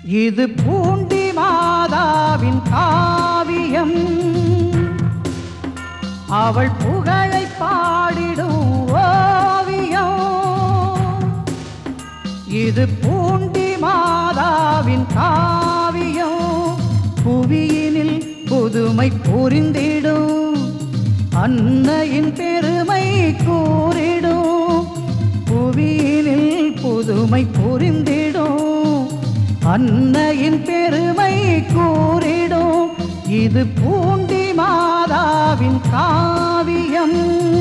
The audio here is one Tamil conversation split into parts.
இது பூண்டி மாதாவின் காவியம் அவள் புகழை பாடிடும் ஓவியம் இது பூண்டி மாதாவின் காவியம் புவியினில் புதுமை புரிந்திடும் அன்னையின் பெருமை கூறிடும் புவியினில் புதுமை புரிந்திடும் அன்னையின் பெருமை கூறிடும் இது பூண்டி மாதாவின் காவியம்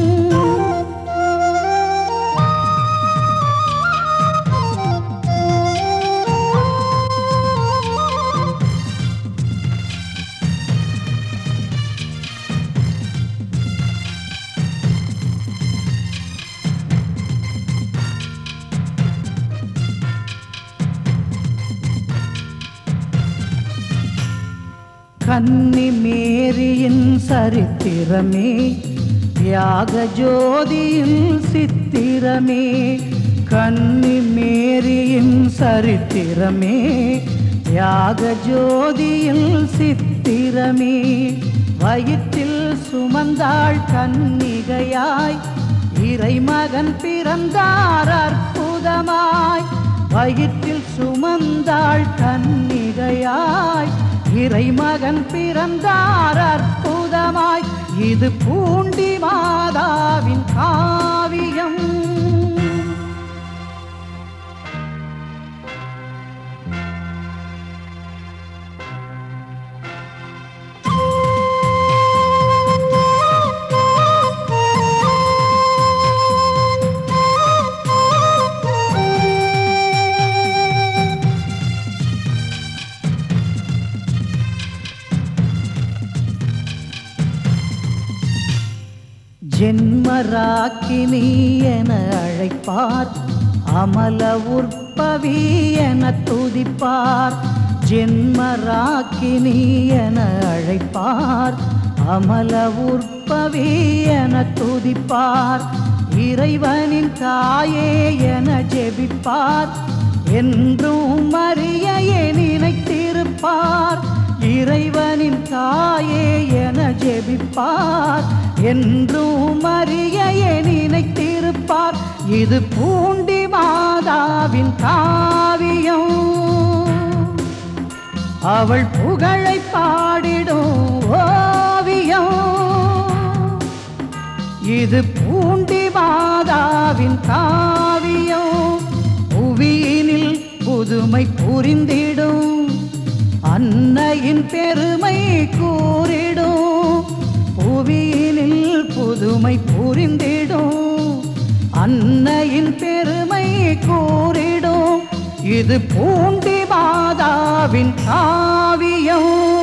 கன்னி மேரியின் சரித்திரமே தியாக ஜோதியின் சித்திரமே கன்னி மேரியின் சரித்திரமே தியாக ஜோதியின் சித்திரமே வயிற்றில் சுமந்தாள் கன்னிகையாய் இறைமகன் பிறந்தார் அற்புதமாய் வயிற்றில் சுமந்தாள் கன்னிகையாய் இறைமகன் பிறந்தார் அற்புதமாய் இது பூண்டி மாதாவின் காவியம் ஜென்மராக்கினி என அழைப்பார் அமல உற்பவி என துதிப்பார் ஜென்மராக்கினி என அழைப்பார் அமல உற்பவி என துதிப்பார் இறைவனின் தாயே என ஜெபிப்பார் என்றும் மரியே நினைத்திருப்பார் இறைவனின் தாயே என ஜெபிப்பார் என்றும் மரியே நினைத்திருப்பார் இது பூண்டி மாதாவின் காவியம் அவள் புகழை பாடிடும் ஓவியம் இது பூண்டி மாதாவின் காவியம் புவியினில் புதுமை புரிந்திடும் அன்னையின் பெருமை கூறிடும் புவியினில் புதுமை புரிந்திடும் அன்னையின் பெருமை கூறிடும் இது பூண்டி மாதாவின் காவியம்